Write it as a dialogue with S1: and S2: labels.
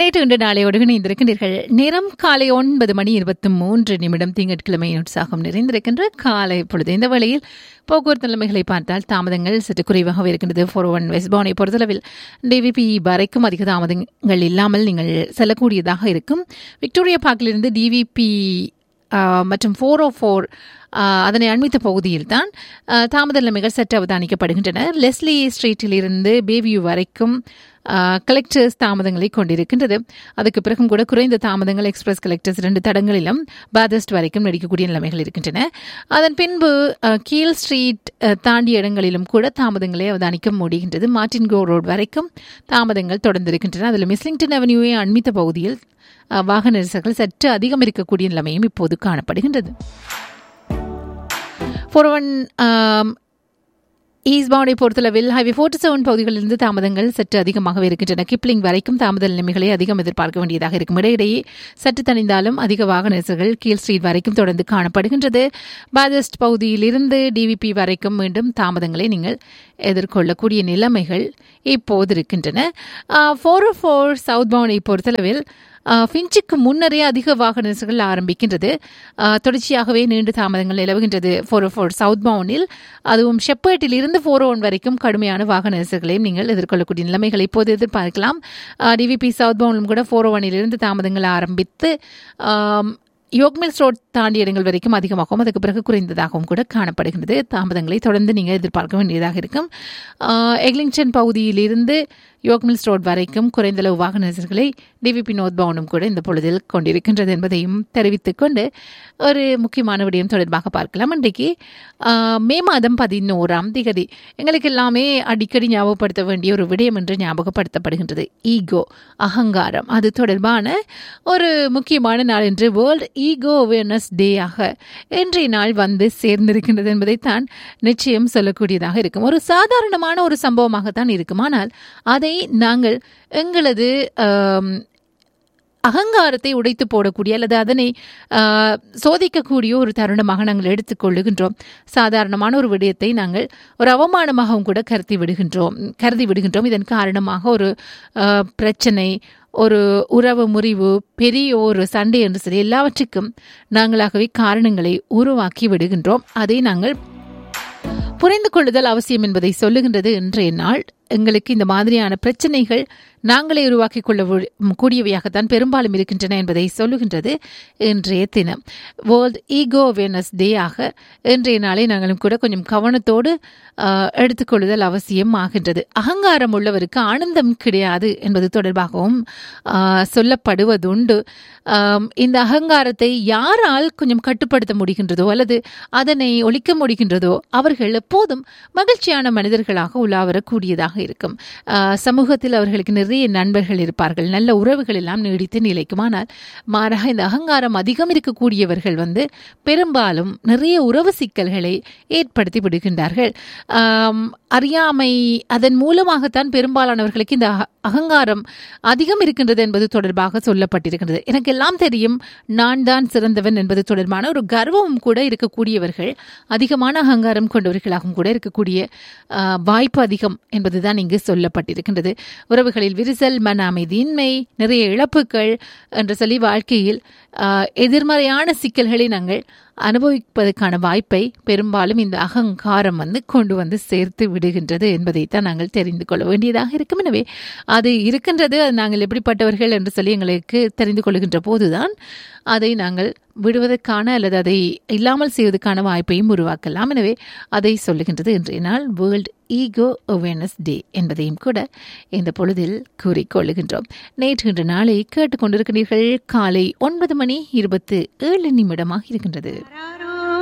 S1: நேற்று இன்று நாளையோடு இணைந்திருக்கின்றீர்கள் நேரம் காலை ஒன்பது மணி இருபத்தி மூன்று நிமிடம் திங்கட்கிழமை உற்சாகம் நிறைந்திருக்கின்ற காலை பொழுது இந்த வேளையில் போக்குவரத்து நிலைமைகளை பார்த்தால் தாமதங்கள் சற்று குறைவாகவே இருக்கின்றது ஃபோர் ஒன் வெஸ்ட்பவுனை பொறுத்தளவில் டிவிபி வரைக்கும் அதிக தாமதங்கள் இல்லாமல் நீங்கள் செல்லக்கூடியதாக இருக்கும் விக்டோரியா பார்க்கிலிருந்து டிவிபி மற்றும் ஃபோர் ஓ ஃபோர் அதனை அண்மித்த பகுதியில் தான் தாமத நிலைமைகள் சற்று அவதானிக்கப்படுகின்றன லெஸ்லி ஸ்ட்ரீட்டிலிருந்து பேவியூ வரைக்கும் கலெக்டர்ஸ் தாமதங்களை கொண்டிருக்கின்றது அதுக்கு பிறகும் கூட குறைந்த தாமதங்கள் எக்ஸ்பிரஸ் கலெக்டர்ஸ் ரெண்டு தடங்களிலும் பாதஸ்ட் வரைக்கும் நடிக்கக்கூடிய நிலைமைகள் இருக்கின்றன அதன் பின்பு கீழ் ஸ்ட்ரீட் தாண்டிய இடங்களிலும் கூட தாமதங்களை அவதானிக்க முடிகின்றது மார்டின் கோ ரோட் வரைக்கும் தாமதங்கள் தொடர்ந்திருக்கின்றன அதில் மிஸ்லிங்டன் அவென்யூவை அண்மித்த பகுதியில் வாகன நெரிசல்கள் சற்று அதிகம் இருக்கக்கூடிய நிலைமையும் இப்போது காணப்படுகின்றது ஃபோர் ஒன் ஈஸ்ட் பவுண்டை பொறுத்தளவில் ஹைவே ஃபோர்ட்டி செவன் பகுதிகளிலிருந்து தாமதங்கள் சற்று அதிகமாகவே இருக்கின்றன கிப்ளிங் வரைக்கும் தாமத நிலைமைகளை அதிகம் எதிர்பார்க்க வேண்டியதாக இருக்கும் இடையிடையே சற்று தணிந்தாலும் அதிக வாகன நெரிசல்கள் கீழ் ஸ்ட்ரீட் வரைக்கும் தொடர்ந்து காணப்படுகின்றது பாதஸ்ட் பகுதியிலிருந்து டிவிபி வரைக்கும் மீண்டும் தாமதங்களை நீங்கள் எதிர்கொள்ளக்கூடிய நிலைமைகள் இப்போது இருக்கின்றன ஃபோர் ஃபோர் சவுத் பவுண்டை பொறுத்தளவில் ஃபின்ச்சுக்கு முன்னரே அதிக வாகன நெரிசல்கள் ஆரம்பிக்கின்றது தொடர்ச்சியாகவே நீண்ட தாமதங்கள் நிலவுகின்றது ஃபோர் ஃபோர் சவுத் பவுனில் அதுவும் ஷெப்பேட்டில் இருந்து ஃபோர் ஒன் வரைக்கும் கடுமையான வாகன நெரிசல்களையும் நீங்கள் எதிர்கொள்ளக்கூடிய நிலைமைகளை இப்போது எதிர்பார்க்கலாம் டிவிபி சவுத் பவுனிலும் கூட ஃபோர் ஒனிலிருந்து தாமதங்கள் ஆரம்பித்து யோக்மில்ஸ் ரோட் தாண்டிய இடங்கள் வரைக்கும் அதிகமாகவும் அதுக்கு பிறகு குறைந்ததாகவும் கூட காணப்படுகின்றது தாமதங்களை தொடர்ந்து நீங்கள் எதிர்பார்க்க வேண்டியதாக இருக்கும் எக்லிங்டன் பகுதியிலிருந்து யோக்மில்ஸ் ரோட் வரைக்கும் குறைந்தளவு வாகன நெரிசல்களை டிவிபி நோர்த் பவுனும் கூட இந்த பொழுதில் கொண்டிருக்கின்றது என்பதையும் தெரிவித்துக் கொண்டு ஒரு முக்கியமான விடயம் தொடர்பாக பார்க்கலாம் இன்றைக்கு மே மாதம் பதினோராம் திகதி எங்களுக்கு எல்லாமே அடிக்கடி ஞாபகப்படுத்த வேண்டிய ஒரு விடயம் என்று ஞாபகப்படுத்தப்படுகின்றது ஈகோ அகங்காரம் அது தொடர்பான ஒரு முக்கியமான நாள் என்று வேர்ல்ட் ஈகோ அவேர்னஸ் டேயாக இன்றைய நாள் வந்து சேர்ந்திருக்கின்றது என்பதைத்தான் நிச்சயம் சொல்லக்கூடியதாக இருக்கும் ஒரு சாதாரணமான ஒரு சம்பவமாகத்தான் இருக்கும் ஆனால் அதை நாங்கள் எங்களது அகங்காரத்தை உடைத்து போடக்கூடிய அல்லது அதனை சோதிக்கக்கூடிய ஒரு தருணமாக நாங்கள் எடுத்துக்கொள்ளுகின்றோம் சாதாரணமான ஒரு விடயத்தை நாங்கள் ஒரு அவமானமாகவும் கூட கருதி விடுகின்றோம் கருதி விடுகின்றோம் இதன் காரணமாக ஒரு பிரச்சனை ஒரு உறவு முறிவு பெரிய ஒரு சண்டை என்று சொல்லி எல்லாவற்றுக்கும் நாங்களாகவே காரணங்களை உருவாக்கி விடுகின்றோம் அதை நாங்கள் புரிந்து கொள்ளுதல் அவசியம் என்பதை சொல்லுகின்றது இன்றைய நாள் எங்களுக்கு இந்த மாதிரியான பிரச்சனைகள் நாங்களே உருவாக்கிக் கொள்ள கூடியவையாகத்தான் பெரும்பாலும் இருக்கின்றன என்பதை சொல்லுகின்றது இன்றைய தினம் வேர்ல்ட் ஈகோ அவேர்னஸ் டே ஆக இன்றைய நாளை நாங்களும் கூட கொஞ்சம் கவனத்தோடு எடுத்துக்கொள்ளுதல் அவசியம் ஆகின்றது அகங்காரம் உள்ளவருக்கு ஆனந்தம் கிடையாது என்பது தொடர்பாகவும் சொல்லப்படுவதுண்டு இந்த அகங்காரத்தை யாரால் கொஞ்சம் கட்டுப்படுத்த முடிகின்றதோ அல்லது அதனை ஒழிக்க முடிகின்றதோ அவர்கள் எப்போதும் மகிழ்ச்சியான மனிதர்களாக உலா வரக்கூடியதாக இருக்கும் சமூகத்தில் அவர்களுக்கு நிறைய நண்பர்கள் இருப்பார்கள் நல்ல உறவுகள் எல்லாம் நீடித்து நிலைக்கும் ஆனால் மாறாக இந்த அகங்காரம் அதிகம் இருக்கக்கூடியவர்கள் வந்து பெரும்பாலும் நிறைய உறவு சிக்கல்களை ஏற்படுத்தி விடுகின்றார்கள் அறியாமை அதன் மூலமாகத்தான் பெரும்பாலானவர்களுக்கு இந்த அகங்காரம் அதிகம் இருக்கின்றது என்பது தொடர்பாக சொல்லப்பட்டிருக்கின்றது எனக்கு எல்லாம் தெரியும் நான் தான் சிறந்தவன் என்பது தொடர்பான ஒரு கர்வமும் கூட இருக்கக்கூடியவர்கள் அதிகமான அகங்காரம் கொண்டவர்களாகவும் கூட இருக்கக்கூடிய வாய்ப்பு அதிகம் என்பதுதான் இங்கு சொல்லப்பட்டிருக்கின்றது உறவுகளில் விரிசல் மன அமைதியின்மை நிறைய இழப்புகள் என்று சொல்லி வாழ்க்கையில் எதிர்மறையான சிக்கல்களை நாங்கள் அனுபவிப்பதற்கான வாய்ப்பை பெரும்பாலும் இந்த அகங்காரம் வந்து கொண்டு வந்து சேர்த்து விடுகின்றது என்பதைத்தான் நாங்கள் தெரிந்து கொள்ள வேண்டியதாக இருக்கும் எனவே அது இருக்கின்றது அது நாங்கள் எப்படிப்பட்டவர்கள் என்று சொல்லி எங்களுக்கு தெரிந்து கொள்கின்ற போதுதான் அதை நாங்கள் விடுவதற்கான அல்லது அதை இல்லாமல் செய்வதற்கான வாய்ப்பையும் உருவாக்கலாம் எனவே அதை சொல்லுகின்றது இன்றைய நாள் வேர்ல்ட் ஈகோ அவேர்னஸ் டே என்பதையும் கூட இந்த பொழுதில் கூறிக்கொள்ளுகின்றோம் நேற்று இன்று நாளை கேட்டுக்கொண்டிருக்கிறீர்கள் காலை ஒன்பது மணி இருபத்து ஏழு நிமிடமாக இருக்கின்றது